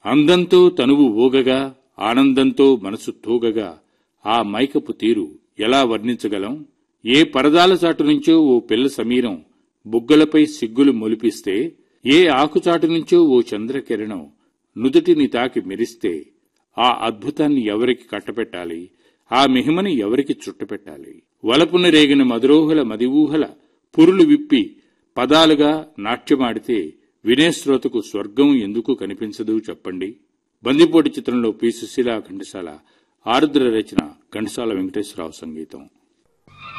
అందంతో తనువు ఊగగా ఆనందంతో మనసు తూగగా ఆ మైకపు తీరు ఎలా వర్ణించగలం ఏ పరదాల చాటు నుంచో ఓ పిల్ల సమీరం బుగ్గలపై సిగ్గులు మొలిపిస్తే ఏ ఆకుచాటు నుంచో ఓ చంద్రకిరణం నుదుటిని తాకి మెరిస్తే ఆ అద్భుతాన్ని ఎవరికి కట్టపెట్టాలి ఆ మిహిమని ఎవరికి చుట్టపెట్టాలి వలపున రేగిన మధురోహల మదిఊహల పురులు విప్పి పదాలుగా నాట్యమాడితే వినేశ్రోతకు స్వర్గం ఎందుకు కనిపించదు చెప్పండి బందిపోటు చిత్రంలో పి సుశీల ఘంటసాల ఆరుద్ర రచన ఘంటసాల వెంకటేశ్వరరావు సంగీతం